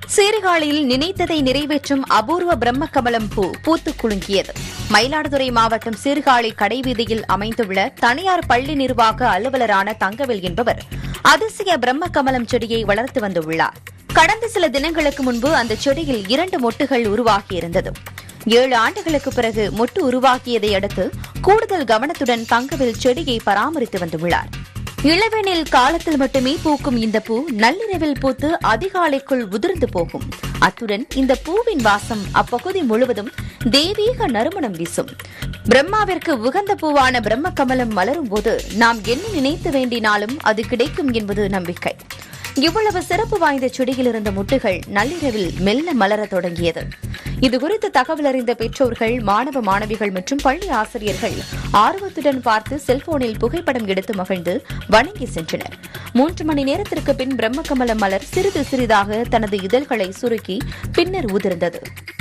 சீர்காழியில் நினைத்ததை நிறைவேற்றும் அபூர்வ பிரம்ம கமலம் பூ பூத்து குலுங்கியது மயிலாடுதுறை மாவட்டம் சீர்காழி கடைவீதியில் அமைந்துள்ள தனியார் பள்ளி நிர்வாக அலுவலரான தங்கவேல் என்பவர் அதிசய பிரம்ம கமலம் செடியை வளர்த்து வந்துள்ளார் கடந்த சில தினங்களுக்கு முன்பு அந்த செடியில் இரண்டு மொட்டுகள் உருவாகியிருந்தது ஏழு ஆண்டுகளுக்கு பிறகு மொட்டு உருவாக்கியதை அடுத்து கூடுதல் கவனத்துடன் தங்கவேல் செடியை பராமரித்து வந்துள்ளார் இளவேனில் காலத்தில் மட்டுமே பூக்கும் இந்த பூ நள்ளிரவில் பூத்து அதிகாலைக்குள் உதிர்ந்து போகும் அத்துடன் இந்த பூவின் வாசம் அப்பகுதி முழுவதும் தெய்வீக நறுமணம் வீசும் பிரம்மாவிற்கு உகந்த பூவான பிரம்ம கமலம் மலரும் போது நாம் என்ன நினைத்து வேண்டினாலும் அது கிடைக்கும் என்பது நம்பிக்கை இவ்வளவு சிறப்பு வாய்ந்த செடியில் இருந்த முட்டுகள் நள்ளிரவில் மெல்ல மலரத் தொடங்கியது இதுகுறித்து தகவல் அறிந்த பெற்றோர்கள் மாணவ மாணவிகள் மற்றும் பள்ளி ஆசிரியர்கள் ஆர்வத்துடன் பார்த்து செல்போனில் புகைப்படம் எடுத்து மகிழ்ந்து வணங்கி சென்றனர் மூன்று மணி நேரத்திற்கு பின் பிரம்மகமல மலர் சிறிது சிறிதாக தனது இதழ்களை சுருக்கி பின்னர் உதிர்ந்தது